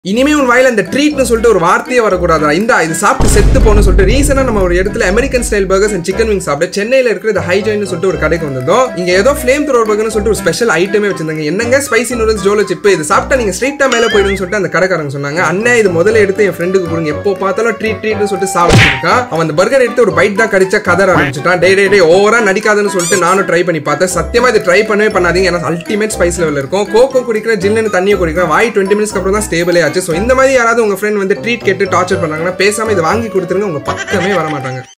இனிமே உன் வாயில இந்த ட்ரீட்னு சொல்லிட்டு ஒரு வார்த்தையே வரக்கூடாதா இந்த இது சாப்பிட்டு செத்து போகணும்னு சொல்லிட்டு ரீசனா நம்ம ஒரு இடத்துல American style burgers and chicken wing சாப்பிட்டு சென்னையில இருக்கிற இந்த ஹைஜைன் சொல்லிட்டு ஒரு கடைக்கு வந்ததும் இங்க ஏதோ ஃபிளேம் த்ரோர் பர்கர்னு சொல்லிட்டு ஒரு ஸ்பெஷல் ஐட்டமே வச்சிருந்தாங்க என்னங்க ஸ்பைசி நூடுல்ஸ் ஜோலோ சிப் இது சாப்பிட்டா நீங்க ஸ்ட்ரைட்டா மேல போயிடுன்னு சொல்லிட்டு அந்த கடைக்காரங்க சொன்னாங்க அண்ணன் இது முதல்ல எடுத்து என் ஃப்ரெண்டுக்கு கொடுங்க எப்போ பார்த்தாலும் ட்ரீட் ட்ரீட்னு சொல்லிட்டு சாப்பிட்டுருக்கான் அவன் அந்த பர்கர் எடுத்து ஒரு பைட் தான் கடிச்சா கதற ஆரம்பிச்சுட்டான் டே டே டே ஓவரா நடிக்காதுன்னு சொல்லிட்டு நானும் ட்ரை பண்ணி பார்த்தேன் சத்தியமா இது ட்ரை பண்ணவே பண்ணாதீங்க ஏன்னா அல்டிமேட் ஸ்பைஸ் லெவல் இருக்கும் கோகோ குடிக்கிற ஜில்லுன்னு தண்ணியை குடிக்கிறேன் வாய் டுவெண்ட்டி மினிட்ஸ்க்கு அப்புறம் தான் ஸ்டேபிளே ஆச்சு ஸோ இந்த மாதிரி யாராவது உங்க ஃப்ரெண்ட் வந்து ட்ரீட் கேட்டு டார்ச்சர் பண்ணாங்கன்னா பேசாம இதை வாங்கி கொடுத்துருங்க உங்க பக்கமே வர மாட்டாங்க